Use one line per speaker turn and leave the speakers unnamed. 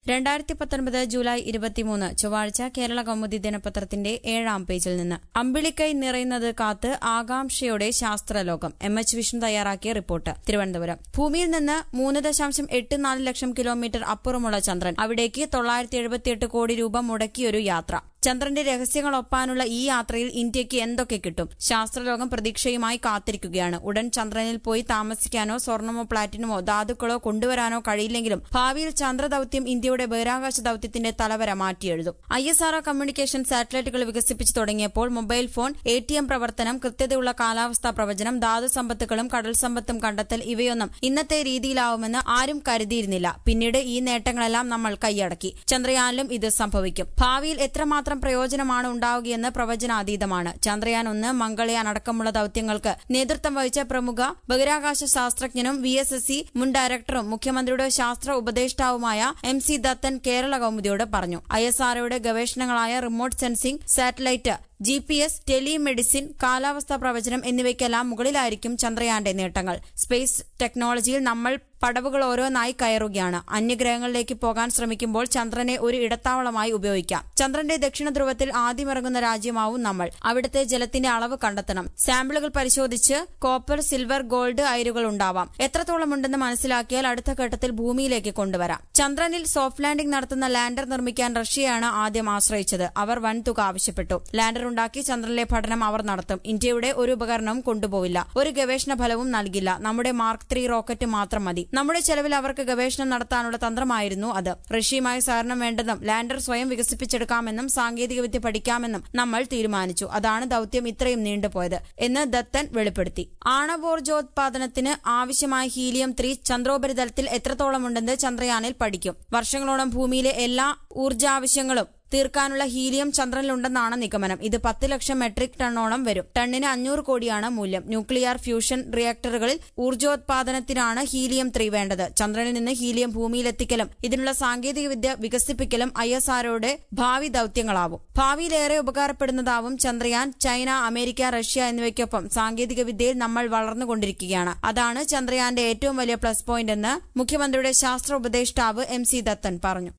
രണ്ടായിരത്തി പത്തൊൻപത് ജൂലൈ ഇരുപത്തിമൂന്ന് ചൊവ്വാഴ്ച കേരള കൗമുദി ദിനപത്രത്തിന്റെ ഏഴാം പേജിൽ നിന്ന് അമ്പിളിക്കൈ നിറയുന്നത് കാത്ത് ആകാംക്ഷയോടെ ശാസ്ത്രലോകം എം എച്ച് വിഷ്ണു തയ്യാറാക്കിയ റിപ്പോർട്ട് തിരുവനന്തപുരം ഭൂമിയിൽ നിന്ന് മൂന്ന് ദശാംശം എട്ട് നാല് ലക്ഷം കിലോമീറ്റർ അപ്പുറമുള്ള ചന്ദ്രൻ അവിടേക്ക് തൊള്ളായിരത്തി എഴുപത്തിയെട്ട് കോടി രൂപ മുടക്കിയൊരു യാത്ര ചന്ദ്രന്റെ രഹസ്യങ്ങൾ ഒപ്പാനുള്ള ഈ യാത്രയിൽ ഇന്ത്യക്ക് എന്തൊക്കെ കിട്ടും ശാസ്ത്രലോകം പ്രതീക്ഷയുമായി കാത്തിരിക്കുകയാണ് ഉടൻ ചന്ദ്രനിൽ പോയി താമസിക്കാനോ സ്വർണമോ പ്ലാറ്റിനമോ ധാതുക്കളോ കൊണ്ടുവരാനോ കഴിയില്ലെങ്കിലും ഭാവിയിൽ ചന്ദ്രദൌത്യം ഇന്ത്യയുടെ ബഹിരാകാശ ദൌത്യത്തിന്റെ തലവര മാറ്റിയെഴുതും ഐ എസ് ആർഒ കമ്മ്യൂണിക്കേഷൻ സാറ്റലൈറ്റുകൾ വികസിപ്പിച്ചു തുടങ്ങിയപ്പോൾ mobile phone A T M പ്രവർത്തനം കൃത്യതയുള്ള കാലാവസ്ഥാ പ്രവചനം ധാതു സമ്പത്തുകളും കടൽ സമ്പത്തും കണ്ടെത്തൽ ഇവയൊന്നും ഇന്നത്തെ രീതിയിലാവുമെന്ന് ആരും കരുതിയിരുന്നില്ല പിന്നീട് ഈ നേട്ടങ്ങളെല്ലാം നമ്മൾ കൈയടക്കി ചന്ദ്രയാനിലും ഇത് സംഭവിക്കും ഭാവിയിൽ എത്രമാത്രം പ്രയോജനമാണ് ഉണ്ടാവുകയെന്ന് പ്രവചനാതീതമാണ് ചന്ദ്രയാൻ ഒന്ന് മംഗളയാൻ അടക്കമുള്ള ദൌത്യങ്ങൾക്ക് നേതൃത്വം വഹിച്ച പ്രമുഖ ബഹിരാകാശ ശാസ്ത്രജ്ഞനും വി എസ് എസ് സി മുൻ ഡയറക്ടറും മുഖ്യമന്ത്രിയുടെ ശാസ്ത്ര ഉപദേഷ്ടാവുമായ എം സി ദത്തൻ കേരള കൗമുദിയോട് പറഞ്ഞു ഐ എസ് ആർഒയുടെ ഗവേഷണങ്ങളായ remote sensing satellite G P S telemedicine കാലാവസ്ഥാ പ്രവചനം എന്നിവയ്ക്കെല്ലാം മുകളിലായിരിക്കും ചന്ദ്രയാന്റെ നേട്ടങ്ങൾ സ്പേസ് ടെക്നോളജിയിൽ നമ്മൾ പടവുകൾ ഓരോന്നായി കയറുകയാണ് അന്യഗ്രഹങ്ങളിലേക്ക് പോകാൻ ശ്രമിക്കുമ്പോൾ ചന്ദ്രനെ ഒരു ഇടത്താവളമായി ഉപയോഗിക്കാം ചന്ദ്രന്റെ ദക്ഷിണ ധ്രുവത്തിൽ ആദ്യമിറങ്ങുന്ന രാജ്യമാവും നമ്മൾ അവിടുത്തെ ജലത്തിന്റെ അളവ് കണ്ടെത്തണം സാമ്പിളുകൾ പരിശോധിച്ച് കോപ്പർ സിൽവർ ഗോൾഡ് അയിരുകൾ ഉണ്ടാവാം എത്രത്തോളം ഉണ്ടെന്ന് മനസ്സിലാക്കിയാൽ അടുത്ത ഘട്ടത്തിൽ ഭൂമിയിലേക്ക് കൊണ്ടുവരാം ചന്ദ്രനിൽ സോഫ്റ്റ് ലാൻഡിംഗ് നടത്തുന്ന ലാൻഡർ നിർമ്മിക്കാൻ റഷ്യയാണ് ആദ്യം ആശ്രയിച്ചത് അവർ വൻതുക ആവശ്യപ്പെട്ടു ലാൻഡർ ഉണ്ടാക്കി ചന്ദ്രനിലെ പഠനം അവർ നടത്തും ഇന്ത്യയുടെ ഒരു ഉപകരണവും കൊണ്ടുപോവില്ല ഒരു ഗവേഷണ ഫലവും നൽകില്ല നമ്മുടെ മാർക്ക് ത്രീ റോക്കറ്റ് മാത്രം മതി നമ്മുടെ ചെലവിൽ അവർക്ക് ഗവേഷണം നടത്താനുള്ള തന്ത്രമായിരുന്നു അത് റഷ്യയുമായി സഹകരണം വേണ്ടെന്നും ലാൻഡർ സ്വയം വികസിപ്പിച്ചെടുക്കാമെന്നും സാങ്കേതികവിദ്യ പഠിക്കാമെന്നും നമ്മൾ തീരുമാനിച്ചു അതാണ് ദൌത്യം ഇത്രയും നീണ്ടുപോയത് എന്ന് ദത്തൻ വെളിപ്പെടുത്തി ആണവോർജോത്പാദനത്തിന് ആവശ്യമായ ഹീലിയം ത്രീ ചന്ദ്രോപരിതലത്തിൽ എത്രത്തോളമുണ്ടെന്ന് ചന്ദ്രയാനിൽ പഠിക്കും വർഷങ്ങളോളം ഭൂമിയിലെ എല്ലാ ഊർജാവശ്യങ്ങളും തീർക്കാനുള്ള ഹീലിയം ചന്ദ്രനിലുണ്ടെന്നാണ് നിഗമനം ഇത് പത്ത് ലക്ഷം മെട്രിക് ടണ്ണോളം വരും ടണ്ണിന് അഞ്ഞൂറ് കോടിയാണ് മൂല്യം ന്യൂക്ലിയർ ഫ്യൂഷൻ റിയാക്ടറുകളിൽ ഊർജോത്പാദനത്തിനാണ് ഹീലിയം ത്രീ വേണ്ടത് ചന്ദ്രനിൽ നിന്ന് ഹീലിയം ഭൂമിയിലെത്തിക്കലും ഇതിനുള്ള സാങ്കേതികവിദ്യ വികസിപ്പിക്കലും ഐ എസ് ആർഒയുടെ ഭാവി ദൌത്യങ്ങളാവും ഭാവിയിലേറെ ഉപകാരപ്പെടുന്നതാവും ചന്ദ്രയാൻ ചൈന അമേരിക്ക റഷ്യ എന്നിവയ്ക്കൊപ്പം സാങ്കേതികവിദ്യയിൽ നമ്മൾ വളർന്നുകൊണ്ടിരിക്കുകയാണ് അതാണ് ചന്ദ്രയാന്റെ ഏറ്റവും വലിയ പ്ലസ് പോയിന്റ് എന്ന് മുഖ്യമന്ത്രിയുടെ ശാസ്ത്ര ഉപദേഷ്ടാവ് എം സി ദത്തൻ പറഞ്ഞു